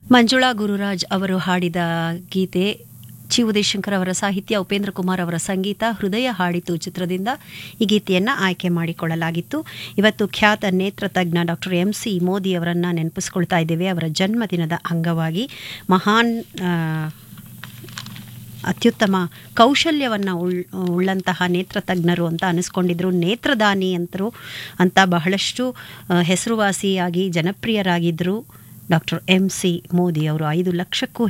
ಮಂಜುಳಾ ಗುರುರಾಜ್ ಅವರು ಹಾಡಿದ ಗೀತೆ ಚಿ ಉದಯಶಂಕರ್ ಅವರ ಸಾಹಿತ್ಯ ಉಪೇಂದ್ರ ಕುಮಾರ್ ಅವರ ಸಂಗೀತ ಹೃದಯ ಹಾಡಿತು ಚಿತ್ರದಿಂದ ಈ ಗೀತೆಯನ್ನು ಆಯ್ಕೆ ಮಾಡಿಕೊಳ್ಳಲಾಗಿತ್ತು ಇವತ್ತು ಖ್ಯಾತ ನೇತ್ರ ತಜ್ಞ ಡಾಕ್ಟರ್ ಎಂ ಸಿ ಮೋದಿ ಅವರನ್ನು ನೆನಪಿಸ್ಕೊಳ್ತಾ ಇದ್ದೇವೆ ಅವರ ಜನ್ಮದಿನದ ಅಂಗವಾಗಿ ಮಹಾನ್ ಆ, ಅತ್ಯುತ್ತಮ ಕೌಶಲ್ಯವನ್ನು ಉಳ್ ಉಳ್ಳಂತಹ ನೇತ್ರ ತಜ್ಞರು ಅಂತ ಅನಿಸ್ಕೊಂಡಿದ್ರು ನೇತ್ರದಾನಿ ಅಂತರು ಅಂತ ಬಹಳಷ್ಟು ಆ, ಹೆಸರುವಾಸಿಯಾಗಿ ಜನಪ್ರಿಯರಾಗಿದ್ದರು ಡಾಕ್ಟರ್ ಎಂ ಸಿ ಮೋದಿ ಅವರು ಐದು ಲಕ್ಷಕ್ಕೂ